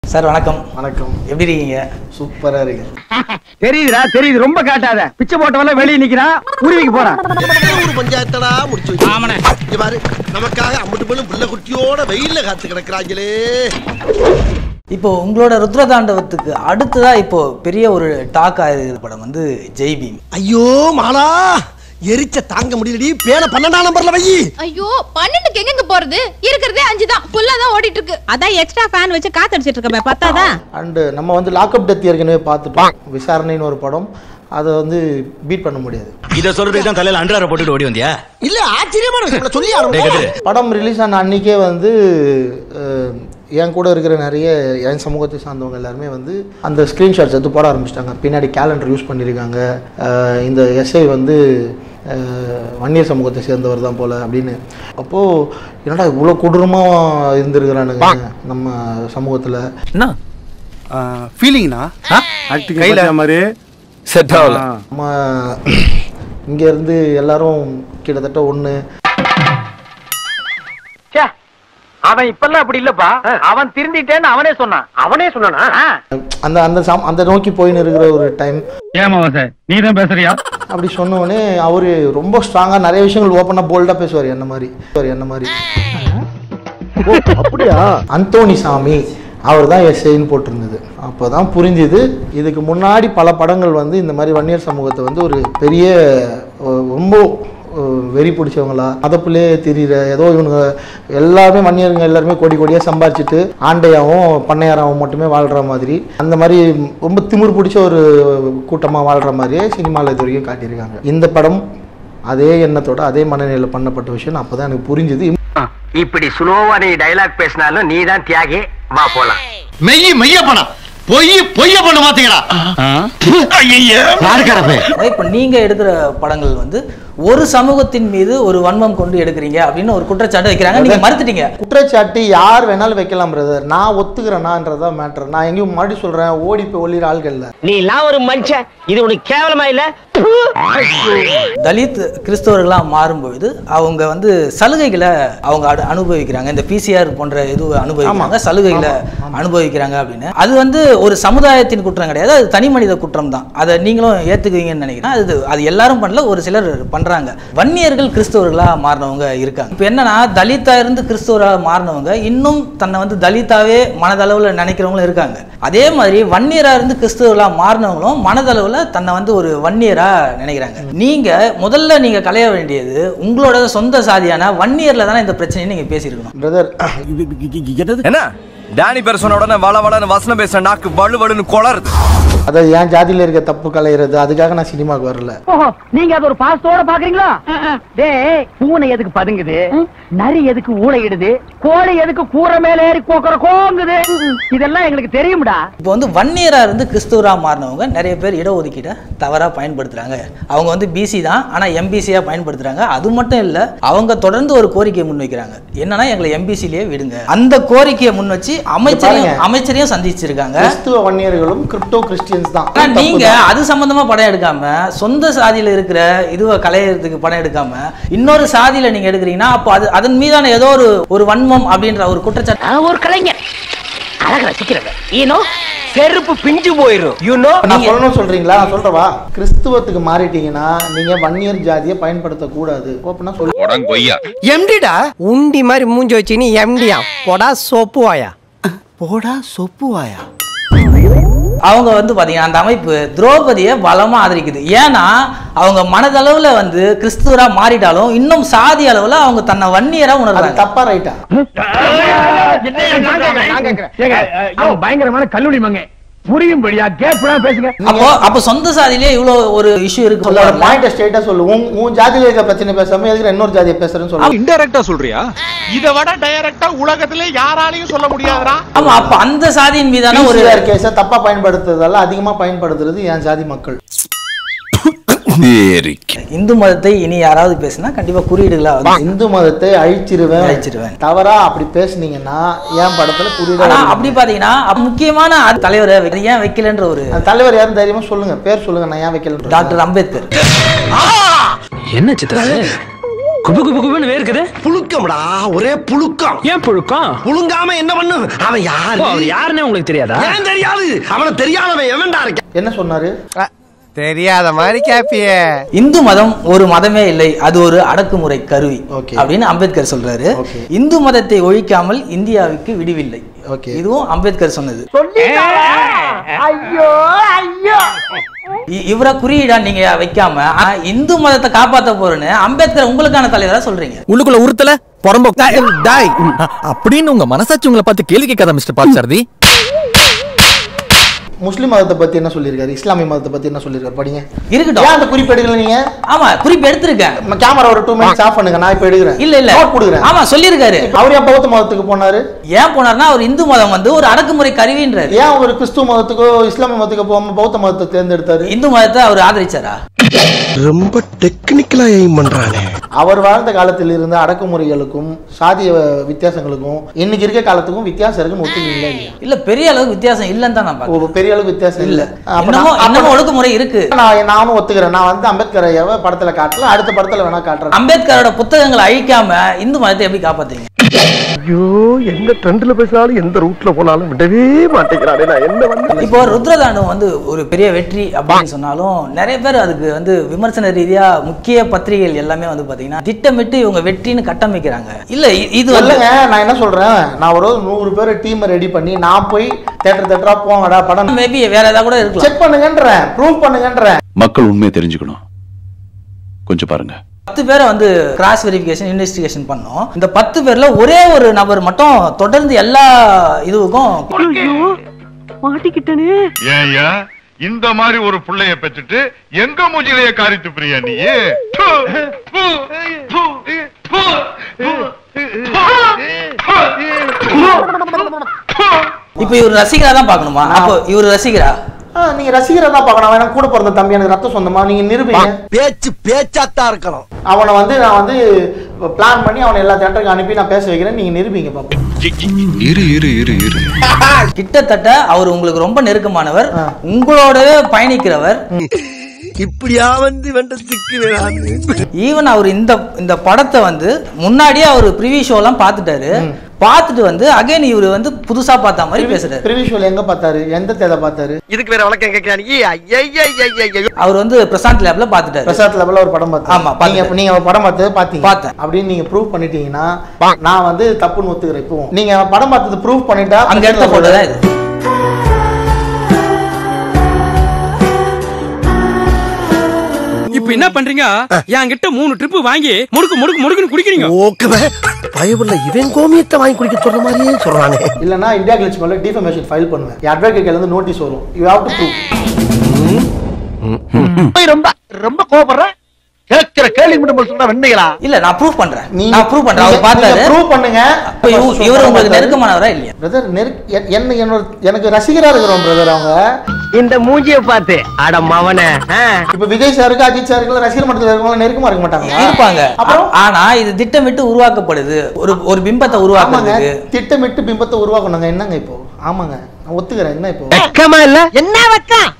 Sir வணக்கம் வணக்கம் எப்படி இருக்கீங்க சூப்பரா இருக்கு தெரியுதுடா தெரியுது ரொம்ப காட்டாத பிச்சை போட்டவெல்லாம் வெளியே நிக்கிறான் உருவிக்கு போறான் ஒரு பஞ்சாயத்தடா முடிச்சு வச்சு இங்க பாரு நமக்காக அம்பட்டு பெண்ணும் புள்ள குட்டியோட வெயில்ல காத்து கிடக்குறாங்களே இப்போ உங்களோட ருத்ரதாண்டவத்துக்கு அடுத்ததா இப்போ பெரிய ஒரு டாக் ஆயிருக்கிற படம் வந்து ஜெய் பீம் ஐயோ மாலா எரிச்ச தாங்க முடியலடி பேன பன்னெண்டாம் நம்பர்ல வை ஐயோ பன்னெண்டுக்கு எங்க போறது இருக்கிறதே அஞ்சு தான் ஃபுல்லா தான் ஓடிட்டு இருக்கு அதான் எக்ஸ்ட்ரா ஃபேன் வச்சு காத்தடிச்சிட்டு இருக்கமே பத்தாதா அண்டு நம்ம வந்து லாக்அப் டெத் ஏற்கனவே பார்த்துட்டோம் விசாரணைன்னு ஒரு படம் அதை வந்து பீட் பண்ண முடியாது இத சொல்றதுக்கு தான் தலையில அண்டரார போட்டுட்டு ஓடி வந்தியா இல்ல ஆச்சரியமான விஷயம் சொல்லி டேய் கதிரு, ஆரம்பம் படம் ரிலீஸ் ஆன அன்னைக்கே வந்து அஹ், என் கூட இருக்கிற நிறைய என் சமூகத்தை சார்ந்தவங்க எல்லாருமே வந்து அந்த ஸ்க்ரீன்ஷாட்ஸ் எடுத்து போட ஆரம்பிச்சிட்டாங்க பின்னாடி கேலண்டர் யூஸ் பண்ணியிருக்காங்க அஹ், இந்த எஸ்ஐ வந்து அஹ், வன்னியர் சமூகத்தை சேர்ந்தவர் தான் போல அப்படின்னு அப்போது என்னடா இவ்வளோ கொடூரமாக இருந்திருக்கிறானுங்க நம்ம சமூகத்தில் என்ன ஃபீலிங்னா கையில மாதிரி செட் ஆகல நம்ம இங்கேருந்து எல்லாரும் கிட்டத்தட்ட ஒன்று அவன் இப்பெல்லாம் அப்படி இல்லப்பா அவன் திருந்திட்டேன்னு அவனே சொன்னான் அவனே சொன்னானா அந்த அந்த சம் அந்த நோக்கி போயின்னு இருக்கிற ஒரு டைம் ஏமா சார் நீ தான் பேசுறியா அப்படி சொன்னோடனே அவர் ரொம்ப ஸ்ட்ராங்காக நிறைய விஷயங்கள் ஓப்பனாக போல்டாக பேசுவார் என்ன மாதிரி பேசுவார் என்ன மாதிரி அப்படியா அந்தோணி சாமி அவர் தான் எஸ்ஐன்னு போட்டிருந்தது அப்போ தான் புரிஞ்சுது இதுக்கு முன்னாடி பல படங்கள் வந்து இந்த மாதிரி வன்னியர் சமூகத்தை வந்து ஒரு பெரிய அஹ், ரொம்ப அஹ், வெறி பிடிச்சவங்களா அதப்புலே தெரியுற ஏதோ இவனுங்க எல்லாருமே வன்னியருங்க எல்லாருமே கோடி கோடியாக சம்பாரிச்சிட்டு ஆண்டையாவும் பண்ணையாராவும் மட்டுமே வாழ்கிற மாதிரி அந்த மாதிரி ரொம்ப திமிர் பிடிச்ச ஒரு கூட்டமாக வாழ்கிற மாதிரியே சினிமாவில் இது வரைக்கும் காட்டியிருக்காங்க இந்த படம் அதே எண்ணத்தோட அதே மனநிலையில் பண்ணப்பட்ட விஷயம் அப்போ தான் எனக்கு புரிஞ்சுது இப்படி சுலோவா நீ டைலாக் பேசினாலும் நீ தான் தியாகி வா போலாம் மெய்ய மெய்ய பணம் பொய் பொய்ய பண்ண மாத்தீங்களா இப்போ நீங்க எடுக்கிற படங்கள் வந்து ஒரு சமூகத்தின் மீது ஒரு வன்மம் கொண்டு எடுக்கிறீங்க அப்படின்னு ஒரு குற்றச்சாட்டு வைக்கிறாங்க நீங்க மறுத்துட்டீங்க குற்றச்சாட்டு யார் வேணாலும் வைக்கலாம் பிரதர் நான் ஒத்துக்கிறேனான்றதான் மேட்டர் நான் எங்கேயும் மறுபடியும் சொல்கிறேன் ஓடி போய் ஒளிர ஆள்கள் இல்லை நீ எல்லாம் ஒரு மனுஷன் இது உனக்கு கேவலமா இல்ல தலித் கிறிஸ்தவர்களாக மாறும்பொழுது அவங்க வந்து சலுகைகளை அவங்க அடு- அனுபவிக்கிறாங்க இந்த பிசிஆர் போன்ற இது அனுபவிக்கிறாங்க சலுகைகளை அனுபவிக்கிறாங்க அப்படின்னு அது வந்து ஒரு சமுதாயத்தின் குற்றம் கிடையாது அது தனி மனித குற்றம் தான் அதை நீங்களும் ஏத்துக்குவீங்கன்னு நினைக்கிறேன் அது அது எல்லாரும் பண்ணல ஒரு சிலர் பண்றாங்க வன்னியர்கள் கிறிஸ்தவர்களா மாறினவங்க இருக்காங்க இப்போ என்னன்னா தலித்தா இருந்து கிறிஸ்தவராக மாறினவங்க இன்னும் தன்னை வந்து தலித்தாவே மனதளவுல நினைக்கிறவங்களும் இருக்காங்க அதே மாதிரி வன்னியரா இருந்து கிறிஸ்தவர்களா மாறினவங்களும் மனதளவுல தன்னை வந்து ஒரு வன்னியரா நினைக்கிறாங்க நீங்க முதல்ல நீங்க களைய வேண்டியது உங்களோட சொந்த சாதியான வன்னியர்ல தானே இந்த பிரச்சனையை நீங்க பேசியிருக்கணும் பிரதர் என்ன டேனி பேர் சொன்ன உடனே வள வளன்னு வசனம் பேசுற நாக்கு வலு வலுன்னு கொளருது அதாவது என் ஜாதியில் இருக்க தப்பு கலையிறது அதுக்காக நான் சினிமாவுக்கு வரல ஓஹோ நீங்க அது ஒரு பாசத்தோட பாக்குறீங்களா டேய் பூனை எதுக்கு பதுங்குது நரி எதுக்கு ஊழையிடுது கோழி எதுக்கு கூரை மேல ஏறி கோக்குற கோங்குது இதெல்லாம் எங்களுக்கு தெரியும்டா இப்போ வந்து வன்னியரா இருந்து கிறிஸ்துவரா மாறினவங்க நிறைய பேர் இடஒதுக்கீடை தவறா பயன்படுத்துறாங்க அவங்க வந்து பிசி தான் ஆனா எம்பிசியா பயன்படுத்துறாங்க அது மட்டும் இல்ல அவங்க தொடர்ந்து ஒரு கோரிக்கையை முன்வைக்கிறாங்க என்னன்னா எங்களை எம்பிசிலேயே விடுங்க அந்த கோரிக்கையை முன் வச்சு அமைச்சரையும் பாருங்க. அமைச்சரையும் சந்திச்சிருக்காங்க கிறிஸ்துவ வன்னியர்களும் கிரிப்டோ கிறிஸ்டியன்ஸ் தான் ஆனா நீங்க அது சம்பந்தமா படம் எடுக்காம சொந்த சாதியில இருக்கிற இதுவ கலையறதுக்கு படம் எடுக்காம இன்னொரு சாதியில நீங்க எடுக்கிறீங்கன்னா அப்போ அது அதன் மீதான ஏதோ ஒரு ஒரு வன்மம் அப்படின்ற ஒரு குற்றச்சாட்டு ஒரு கலைஞர் அழக ரசிக்கிறவன் ஈனோ செருப்பு பிஞ்சு போயிரும் யூ நோ நான் சொல்லணும் சொல்றீங்களா நான் சொல்றவா கிறிஸ்துவத்துக்கு மாறிட்டீங்கன்னா நீங்க வன்னியர் ஜாதியை பயன்படுத்தக்கூடாது அப்படின்னா சொல்லு எம்டிடா உண்டி மாதிரி மூஞ்சி வச்சு நீ எம்டியா போடா சோப்பு வாயா போடா சொப்பு வாயா அவங்க வந்து பாத்தீங்கன்னா அந்த அமைப்பு திரௌபதியை பலமா ஆதரிக்குது ஏன்னா அவங்க மனதளவுல வந்து கிறிஸ்துவரா மாறிட்டாலும் இன்னும் சாதி அளவுல அவங்க தன்னை வன்னியரா அது உணர்றாங்க தப்பா ரைட்டா பயங்கரமான கல்லூரி மங்க புரியும்படியா கேட்பலாம் பேசுங்க அப்போ அப்போ சொந்த சாதியிலே இவ்வளவு ஒரு இஷ்யூ இருக்கு உங்களோட சொல்ல பாயிண்ட் ஸ்ட்ரைட்டா சொல்லு உன் உன் ஜாதியில இருக்க பிரச்சனை பேசாம எதுக்கு இன்னொரு ஜாதியை பேசுறேன்னு சொல்லு இன்டைரக்டா சொல்றியா இதை விட டைரக்டா உலகத்திலே யாராலையும் சொல்ல முடியாதுடா ஆமா அப்ப அந்த சாதியின் மீதான ஒரு ஒரு கேஸை தப்பா பயன்படுத்துறதால அதிகமா பயன்படுத்துறது என் ஜாதி மக்கள் இந்து மதத்தை இனி யாராவது பேசினா கண்டிப்பா குறியீடுகளா வந்து இந்து மதத்தை அழிச்சிருவேன் அழிச்சிருவேன். தவறா அப்படி பேசுனீங்கன்னா என் படத்துல குறியீடா ஆனா வருவீங்க. அப்படி பாத்தீங்கன்னா அப்ப முக்கியமான அது தலைவரை வை- ஏன் வைக்கலன்ற ஒரு அந்த தலைவர் யாரும் தைரியமா சொல்லுங்க பேர் சொல்லுங்க நான் ஏன் வைக்கல டாக்டர் அம்பேத்கர் என்ன சித்ரா குபு குபு குபுன்னு வேர்க்குது புழுக்கம்டா ஒரே புழுக்கம் ஏன் புழுக்கம் புழுங்காம என்ன பண்ணு அவன் யாரு அவர் யாருன்னே உங்களுக்கு தெரியாதா ஏன் தெரியாது அவன தெரியாதவன் எவன்டா இருக்க என்ன சொன்னாரு தெரியாத மாதிரி கேப்பியே இந்து மதம் ஒரு மதமே இல்லை அது ஒரு அடக்குமுறை கருவி Okay. அப்படின்னு அம்பேத்கர் சொல்றாரு Okay. இந்து மதத்தை ஒழிக்காமல் இந்தியாவுக்கு விடிவில்லை Okay. இதுவும் அம்பேத்கர் சொன்னது ஐயோ ஐயோ இ- இவரை குறியீடா நீங்க வைக்காம ஆ, இந்து மதத்தை காப்பாத்த போறேன்னு அம்பேத்கர் உங்களுக்கான தலைவரா சொல்றீங்க உள்ளுக்குள்ள உறுத்தல புறம்போ டாய் அப்படின்னு உங்க மனசாட்சி உங்களை பார்த்து கேள்வி கேட்காத மிஸ்டர் பாட்சாரதி முஸ்லிம் மதத்தை பத்தி என்ன சொல்லியிருக்காரு இஸ்லாமிய மதத்தை பத்தி என்ன சொல்லியிருக்காரு படிங்க இருக்கட்டும் ஏன் அந்த குறிப்பு எடுக்கல நீங்க ஆமா குறிப்பு எடுத்திருக்கேன் கேமரா ஒரு டூ மினிட்ஸ் ஆஃப் பண்ணுங்க நான் இப்ப எடுக்கிறேன் இல்ல இல்ல நோட் கொடுக்குறேன் ஆமா சொல்லியிருக்காரு அவர் ஏன் பௌத்த மதத்துக்கு போனாரு ஏன் போனார்னா அவர் இந்து மதம் வந்து ஒரு அடக்குமுறை கருவின்றாரு ஏன் அவர் கிறிஸ்துவ மதத்துக்கோ இஸ்லாமிய மதத்துக்கோ போகாம பௌத்த மதத்தை தேர்ந்தெடுத்தாரு இந்து மதத்தை அவர் ஆதரிச்சாரா ரொம்ப டெக்னிக்கலா எய்ம் பண்றானே அவர் வாழ்ந்த காலத்தில் இருந்த அடக்குமுறைகளுக்கும் சாதிய வித்தியாசங்களுக்கும் இன்னைக்கு இருக்க காலத்துக்கும் வித்தியாசம் இருக்குன்னு ஒத்துக்கிறீங்களா இல்லையா இல்ல பெரிய அளவுக்கு வித்தியாசம் இல்லன்னு தான் நான் பாக்கிறேன் ஒரு பெரிய அளவுக்கு வித்தியாசம் இல்ல அப்ப இன்னமும் நான்- இன்னமும் அப்ப ஒழுங்குமுறை இருக்கு நான் நானும் ஒத்துக்கிறேன் நான் வந்து அம்பேத்கர் ஐயாவை படத்துல காட்டல அடுத்த படத்துல வேணா காட்டுறேன் அம்பேத்கரோட புத்தகங்களை அழிக்காம இந்து மதத்தை எப்படி காப்பாத்துறீங்க ஐயோ எந்த ட்ரெண்ட்ல பேசினாலும் எந்த ரூட்ல போனாலும் விடவே மாட்டேங்கிறானே நான் என்ன வந்து இப்போ ருத்ரதாண்டம் வந்து ஒரு பெரிய வெற்றி அப்படின்னு சொன்னாலும் நிறைய பேர் அதுக்கு வந்து விமர்சன ரீதியா முக்கிய பத்திரிகைகள் எல்லாமே வந்து பாத்தீங்கன்னா திட்டமிட்டு இவங்க வெற்றின்னு கட்டமைக்கிறாங்க இல்ல இ- இது வந்து இல்லைங்க நான் என்ன சொல்றேன் நான் ஒரு நூறு பேர் டீமை ரெடி பண்ணி நான் போய் தேட்டர் தேட்டரா போங்கடா படம் மேபி வேற ஏதாவது கூட இருக்கலாம் செக் பண்ணுங்கன்றேன் ப்ரூவ் பண்ணுங்கன்றேன் மக்கள் உண்மையை தெரிஞ்சுக்கணும் கொஞ்சம் பாருங்க பத்து பேரை வந்து கிராஸ் வெரிஃபிகேஷன் இன்வெஸ்டிகேஷன் பண்ணோம் இந்த பத்து பேர்ல ஒரே ஒரு நபர் மட்டும் தொடர்ந்து எல்லா இதுவுக்கும் மாட்டிக்கிட்டனே ஏயா இந்த மாதிரி ஒரு புள்ளைய பெற்றுட்டு எங்க மூஞ்சிலேயே காரி துப்புறியா நீ ப்பு, ப்பு, ப்பு, ப்பு, இப்போ இவர் ரசிகரா தான் பார்க்கணுமா அப்போ இவர் ரசிகரா ஆ, நீங்க ரசிகரை தான் பார்க்கணும் அவன் எனக்கு கூட பிறந்த தம்பி எனக்கு ரத்த சொந்தமா நீங்க நிரூபிங்க பேச்சு பேச்சாத்தான் இருக்கணும் அவனை வந்து நான் வந்து பிளான் பண்ணி அவனை எல்லா தேட்டருக்கு அனுப்பி நான் பேச வைக்கிறேன் நீங்க நிரூபிங்க பாப்போம் இரு இரு இரு இரு கிட்டத்தட்ட அவர் உங்களுக்கு ரொம்ப நெருக்கமானவர் உங்களோடவே பயணிக்கிறவர் இப்படியா வந்து வெண்ட சிக்கிறேன் ஈவன் அவர் இந்த இந்த படத்தை வந்து முன்னாடியே அவர் ப்ரிவியூ ஷோலாம் பார்த்துட்டாரு பார்த்துட்டு வந்து அகைன் இவர் வந்து புதுசா பார்த்த மாதிரி பேசுறாரு பிரிவிஷுவல் எங்க பார்த்தாரு எந்த தேதை பார்த்தாரு இதுக்கு வேற வழக்கம் கேட்கிறானி ஐயா அவர் வந்து பிரசாந்த் லேப்ல பார்த்துட்டாரு பிரசாத் லெவல்ல ஒரு படம் பார்த்தேன் ஆமா, நீங்க பார்த்துட்டேன். நீங்க ஒரு படம் பார்த்தது பாத்தீங்க பார்த்தேன். அப்படின்னு நீங்க ப்ரூவ் பண்ணிட்டீங்கன்னா நான் வந்து தப்புன்னு ஒத்துக்கிறேன் இப்போ நீங்க படம் பார்த்தது ப்ரூவ் பண்ணிட்டா அங்க எடுத்த போட்டோ தான் இது இப்ப என்ன பண்றீங்க என்கிட்ட மூணு ட்ரிப் வாங்கி முடுக்கு முடுக்கு முடுக்குன்னு குடிக்கிறீங்க ஓகே பயபுள்ள இவன் கோமியத்தை வாங்கி குடிக்க சொல்ற மாதிரியே சொல்றானே இல்லனா இந்தியா கிளிச் மேல டிஃபர்மேஷன் ஃபைல் பண்ணுவேன் அட்வொகேட் கையில இருந்து நோட்டீஸ் வரும் யூ ஹேவ் டு ப்ரூவ் ரொம்ப ரொம்ப கோபப்படுற கேட்கிற கேள்வி மட்டும் சொல்ற வெண்ணைகளா இல்ல நான் ப்ரூவ் பண்றேன் நான் ப்ரூவ் பண்றேன் அவர் பார்த்தாரு ப்ரூவ் பண்ணுங்க அப்ப இவ- இவர் உங்களுக்கு நெருக்கமானவரா இல்லையா பிரதர் நெருக் என்- என்ன என்னோட எனக்கு ரசிகரா இருக்கிறோம் பிரதர் அவங்க இந்த மூஞ்சிய பார்த்து அட மவனே இப்ப விஜய் சாருக்கு அஜித் சாருக்கு ரசிகர் மன்றத்தில் இருக்கவங்க நெருக்கமா இருக்க மாட்டாங்க இருப்பாங்க அப்புறம் ஆனா இது திட்டமிட்டு உருவாக்கப்படுது ஒரு ஒரு பிம்பத்தை ஆமாங்க உருவாக்குறதுக்கு திட்டமிட்டு பிம்பத்தை உருவாக்கணுங்க என்னங்க இப்போ ஆமாங்க நான் ஒத்துக்கிறேன் என்ன இப்போ வெக்கமா இல்ல என்ன வெக்கம்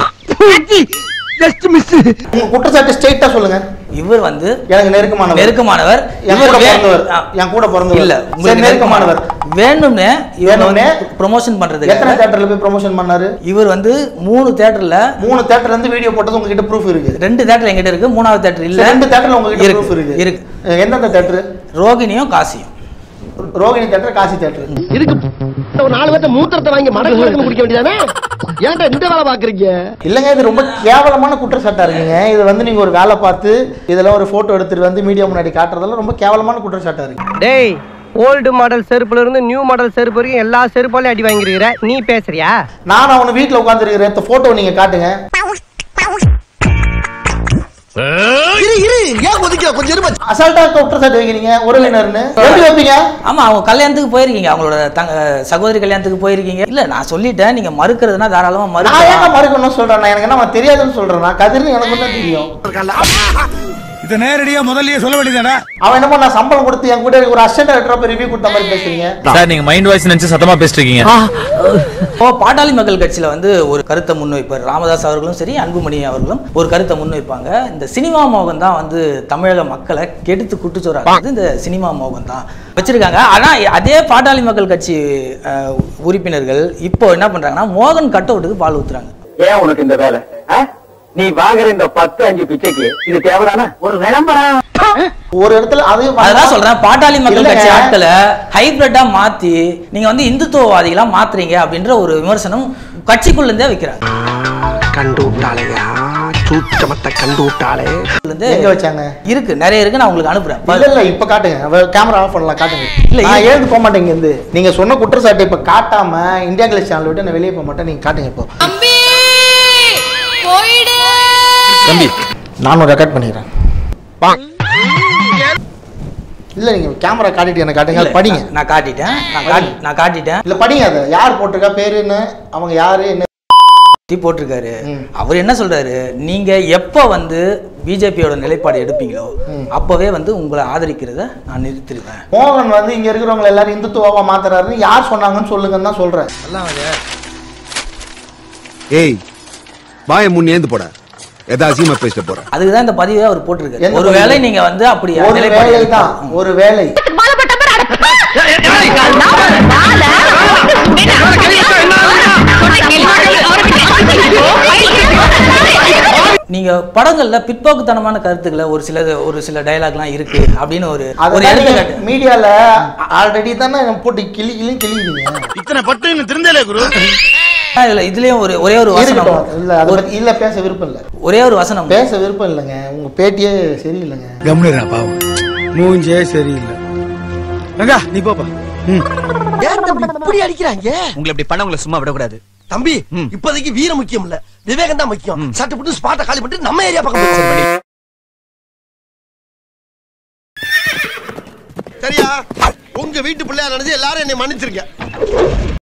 ஜஸ்ட் மிஸ் உங்க குற்றச்சாட்டு ஸ்ட்ரைட்டா சொல்லுங்க இவர் வந்து எனக்கு நெருக்கமானவர் நெருக்கமானவர் என் இவர் கூட வே- பிறந்தவர் ஆ, என் கூட பிறந்தவர் இல்ல சரி, உங்களுக்கு நெருக்கமானவர் வேணும்னே இவர் வேணும்னே ப்ரொமோஷன் எத்தனை பண்றதுக்கு தியேட்டர்ல போய் ப்ரொமோஷன் பண்ணாரு இவர் வந்து மூணு தியேட்டர்ல மூணு தியேட்டர்ல இருந்து வீடியோ போட்டது உங்ககிட்ட ப்ரூஃப் இருக்கு ரெண்டு தியேட்டர் எங்கிட்ட இருக்கு மூணாவது தியேட்டர் இல்ல ரெண்டு தியேட்டர்ல உங்ககிட்ட இருக்கு, ப்ரூஃப் இருக்கு இருக்கு எந்தெந்த தியேட்டர் ரோகிணியும் காசியும் ரோகிணி தியேட்டர் காசி தியேட்டர் இதுக்கு ஒரு நாலு பேர்த்த மூத்திரத்தை வாங்கி மடக்கு மடக்கு குடிக்க வேண்டியதானே ஏன்டா இந்த வேலை பாக்குறீங்க இல்லைங்க இது ரொம்ப கேவலமான குற்றச்சாட்டா இருக்குங்க இது வந்து நீங்க ஒரு வேலை பார்த்து இதெல்லாம் ஒரு போட்டோ எடுத்துட்டு வந்து மீடியா முன்னாடி காட்டுறதெல்லாம் ரொம்ப கேவலமான குற்றச்சாட்டா இருக்கு டேய் ஓல்டு மாடல் செருப்புல இருந்து நியூ மாடல் செருப்பு வரைக்கும் எல்லா செருப்பாலையும் அடி வாங்கிருக்கிற நீ பேசுறியா நான் அவனை வீட்டுல உட்காந்துருக்கிறேன் இந்த போட்டோ நீங்க காட்டுங்க இரு இரு ஏன் ஒதுக்கிற கொஞ்சம் இருமா அசால்ட்டா குற்றச்சாட்டு வைக்கிறீங்க உறவினர்னு எப்படி வைப்பீங்க ஆமா அவங்க கல்யாணத்துக்கு போயிருக்கீங்க அவங்களோட தங்க சகோதரி கல்யாணத்துக்கு போயிருக்கீங்க இல்ல நான் சொல்லிட்டேன் நீங்க மறுக்கிறதுனா தாராளமா நான் ஏங்க மறுக்கலாம் மறுக்கணும்னு சொல்றேன் நான் எனக்கு என்ன தெரியாதுன்னு சொல்றேன் நான் கதிர்னு எனக்கு தான் தெரியும் இத நேரடியா முதல்லயே சொல்ல வேண்டியதானே அவன் என்னமோ நான் சம்பளம் கொடுத்து என் கூட ஒரு அசிஸ்டன்ட் டைரக்டரா போய் ரிவ்யூ கொடுத்த மாதிரி பேசுறீங்க சார் நீங்க மைண்ட் வாய்ஸ் நினைச்சு சத்தமா பேசிட்டு இருக்கீங்க இப்போ பாட்டாளி மக்கள் கட்சியில வந்து ஒரு கருத்தை முன்வைப்பார் ராமதாஸ் அவர்களும் சரி அன்புமணி அவர்களும் ஒரு கருத்தை முன்வைப்பாங்க இந்த சினிமா மோகம் தான் வந்து தமிழக மக்களை கெடுத்து குட்டுச்சோறாங்க இந்த சினிமா மோகம் தான் வச்சிருக்காங்க ஆனா அதே பாட்டாளி மக்கள் கட்சி அஹ், உறுப்பினர்கள் இப்போ என்ன பண்றாங்கன்னா மோகன் கட் அவுட்டுக்கு பால் ஊத்துறாங்க ஏன் உனக்கு இந்த வேலை ஆ? நீ வாங்குற இந்த பத்து அஞ்சு பிச்சைக்கு இது தேவைதானா ஒரு விளம்பரம் ஒரு இடத்துல அதையும் அதான் சொல்றேன் பாட்டாளி மக்கள் கட்சி இல்லைங்க. ஆட்களை ஹைபிரிட்டா மாத்தி நீங்க வந்து இந்துத்துவவாதிகளா மாத்துறீங்க அப்படின்ற ஒரு விமர்சனம் கட்சிக்குள்ள இருந்தே வைக்கிறாங்க கண்டு விட்டாளையா சூச்சமத்தை கண்டு விட்டாளே எங்க வச்சாங்க இருக்கு நிறைய இருக்கு நான் உங்களுக்கு அனுப்புறேன் இல்ல இல்ல இப்ப காட்டுங்க கேமரா ஆஃப் பண்ணலாம் காட்டுங்க இல்ல, இல்ல நான் இது- எழுந்து போக மாட்டேங்க இருந்து நீங்க சொன்ன குற்றச்சாட்டை இப்ப காட்டாம இந்தியா கிளஸ் சேனல் விட்டு நான் வெளியே போக மாட்டேன் நீங்க காட்டுங்க இப்போ போயிடு தம்பி நானும் ரெக்கார்ட் பண்ணிடுறேன் இல்ல நீங்க கேமரா காட்டிட்டு எனக்கு காட்டுங்க அது படிங்க நான் காட்டிட்டேன் நான் காட்டி- நான் காட்டிட்டேன் இல்ல படிங்க அதை யார் போட்டிருக்கா பேரு என்ன அவங்க யாரு என்ன டீ போட்டிருக்காரு அவர் என்ன சொல்றாரு நீங்க எப்ப வந்து பிஜேபியோட நிலைப்பாடு எடுப்பீங்களோ அப்பவே வந்து உங்களை ஆதரிக்கிறத நான் நிறுத்திடுவேன் மோகன் வந்து இங்க இருக்கிறவங்க எல்லாரும் இந்துத்துவமா மாத்துறாருன்னு யார் சொன்னாங்கன்னு சொல்லுங்கன்னு தான் சொல்றேன் ஏய் வாய முன்னேந்து போட எதா அசிங்கமா பேசிட்டு போற அதுக்கு தான் இந்த பதிவை அவர் போட்டிருக்காரு எந்த ஒருவேளை பதிவு? நீங்க வந்து அப்படி ஒரு நிலைப்பாடு வேலை தான் எடுத்தா- ஒரு வேலை நீங்க படங்கள்ல பிற்போக்குத்தனமான கருத்துக்களை ஒரு சில ஒரு சில டயலாக்லாம் இருக்கு அப்படின்னு ஒரு ஒரு அதெல்லாம் எடுத்துக்காட்டு நீங்க மீடியால ஆல்ரெடி தானே போட்டு கிளி கிளி கிளிக்கிறீங்க இத்தனை பட்டு இன்னும் திருந்தலே குரு இதுல இதுலயும் ஒரு ஒரே ஒரு வசனம் இருக்கட்டும். இல்ல அதை பத்தி இல்ல பேச விருப்பம் இல்ல ஒரே ஒரு வசனம் பேச விருப்பம் இல்லைங்க உங்க பேட்டியே சரியில்லைங்க கம்னுடா பாவம் மூஞ்சே சரியில்லை ரங்கா நீ போப்பா ஏன் தம்பி இப்படி அடிக்கிறாங்க உங்களை இப்படி பண்ணவங்களை சும்மா விடக்கூடாது தம்பி இப்போதைக்கு வீரம் முக்கியம் இல்ல விவேகம் தான் முக்கியம் சட்டு புட்டு ஸ்பாட்டை காலி பண்ணிட்டு நம்ம ஏரியா பக்கம் போய் சரியா உங்க வீட்டு பிள்ளையா நினைச்சு எல்லாரும் என்னை மன்னிச்சிருங்க